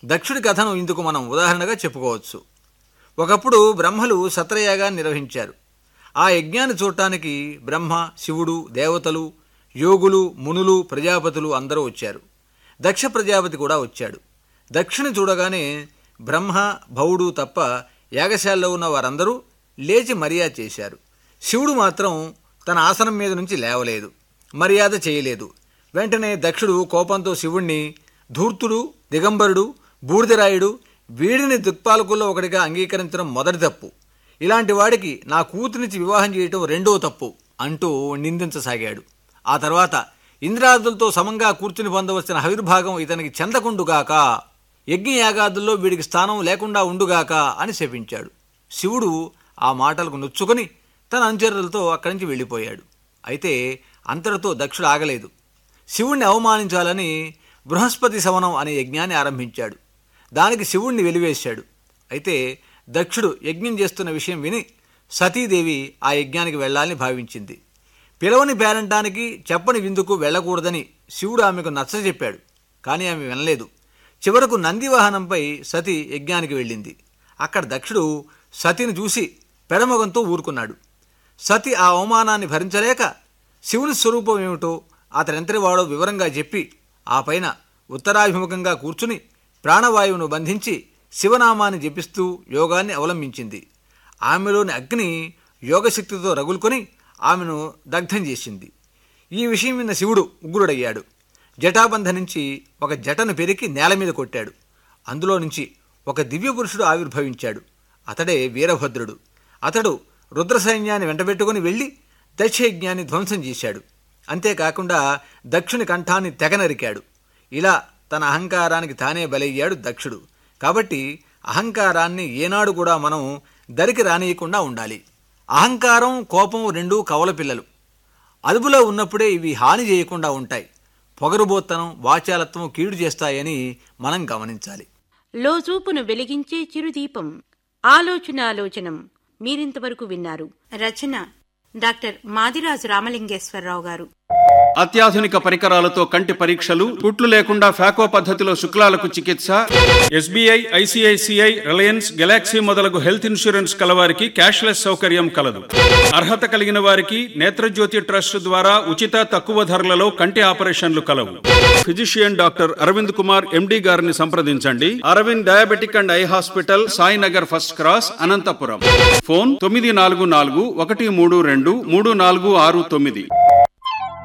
దక్షుడి కథను ఇందుకు మనం ఉదాహరణగా చెప్పుకోవచ్చు ఒకప్పుడు బ్రహ్మలు సత్రయాగాన్ని నిర్వహించారు ఆ యజ్ఞాన్ని చూడటానికి బ్రహ్మ శివుడు దేవతలు యోగులు మునులు ప్రజాపతులు అందరూ వచ్చారు దక్ష ప్రజాపతి కూడా వచ్చాడు దక్షిణ చూడగానే బ్రహ్మ భవుడు తప్ప యాగశాలలో ఉన్న వారందరూ లేచి మర్యాద చేశారు శివుడు మాత్రం తన ఆసనం మీద నుంచి లేవలేదు మర్యాద చేయలేదు వెంటనే దక్షుడు కోపంతో శివుణ్ణి ధూర్తుడు దిగంబరుడు బూడిదరాయుడు వీడిని దిక్పాలకుల్లో ఒకటిగా అంగీకరించడం మొదటి తప్పు ఇలాంటి వాడికి నా కూతురినిచ్చి వివాహం చేయటం రెండో తప్పు అంటూ నిందించసాగాడు ఆ తర్వాత ఇంద్రాదులతో సమంగా కూర్చుని పొందవలసిన హవిర్భాగం ఇతనికి చెందకుండుగాక యజ్ఞయాగాదుల్లో వీడికి స్థానం లేకుండా ఉండుగాక అని శపించాడు శివుడు ఆ మాటలకు నొచ్చుకొని తన అనుచరులతో అక్కడి నుంచి వెళ్ళిపోయాడు అయితే అంతటితో దక్షుడు ఆగలేదు శివుణ్ణి అవమానించాలని బృహస్పతి శవనం అనే యజ్ఞాన్ని ఆరంభించాడు దానికి శివుణ్ణి వెలివేశాడు అయితే దక్షుడు యజ్ఞం చేస్తున్న విషయం విని సతీదేవి ఆ యజ్ఞానికి వెళ్ళాలని భావించింది పిలవని పేరంటానికి చెప్పని విందుకు వెళ్ళకూడదని శివుడు ఆమెకు నచ్చజెప్పాడు కానీ ఆమె వినలేదు చివరకు నందివాహనంపై సతి యజ్ఞానికి వెళ్ళింది అక్కడ దక్షుడు సతిని చూసి పెడమొగంతో ఊరుకున్నాడు సతి ఆ అవమానాన్ని భరించలేక శివుని స్వరూపం ఏమిటో అతడెంతటి వాడో వివరంగా చెప్పి ఆ పైన ఉత్తరాభిముఖంగా కూర్చుని ప్రాణవాయువును బంధించి శివనామాన్ని జపిస్తూ యోగాన్ని అవలంబించింది ఆమెలోని అగ్ని యోగశక్తితో రగులుకొని ఆమెను దగ్ధం చేసింది ఈ విషయం విన్న శివుడు ఉగ్రుడయ్యాడు జటాబంధ నుంచి ఒక జటను పెరికి నేల మీద కొట్టాడు అందులో నుంచి ఒక దివ్య పురుషుడు ఆవిర్భవించాడు అతడే వీరభద్రుడు అతడు రుద్ర సైన్యాన్ని వెంటబెట్టుకుని వెళ్ళి దక్షయజ్ఞాన్ని ధ్వంసం చేశాడు అంతేకాకుండా దక్షుని కంఠాన్ని తెగ నరికాడు ఇలా తన అహంకారానికి తానే బలయ్యాడు దక్షుడు కాబట్టి అహంకారాన్ని ఏనాడు కూడా మనం దరికి రానియకుండా ఉండాలి అహంకారం కోపం రెండూ కవల పిల్లలు అదుపులో ఉన్నప్పుడే ఇవి హాని చేయకుండా ఉంటాయి పొగరుబోత్తనం వాచాలత్వం కీడు చేస్తాయని మనం గమనించాలి లోజూపును వెలిగించే చిరుదీపం ఆలోచనాలోచనం మీరింతవరకు విన్నారు రచన డాక్టర్ మాదిరాజు రామలింగేశ్వరరావు గారు అత్యాధునిక పరికరాలతో కంటి పరీక్షలు కుట్లు లేకుండా ఫ్యాకో పద్ధతిలో శుక్లాలకు చికిత్స ఎస్బీఐ ఐసిఐసిఐ రిలయన్స్ గెలాక్సీ మొదలగు హెల్త్ ఇన్సూరెన్స్ కలవారికి క్యాష్లెస్ సౌకర్యం కలదు అర్హత కలిగిన వారికి నేత్రజ్యోతి ట్రస్ట్ ద్వారా ఉచిత తక్కువ ధరలలో కంటి ఆపరేషన్లు కలవు physician doctor Aravind Kumar MD గారిని సంప్రదించండి Aravind diabetic and eye hospital Sainagar first cross Anantapuram phone తొమ్మిది నాలుగు నాలుగు ఒకటి మూడు రెండు మూడు నాలుగు ఆరు తొమ్మిది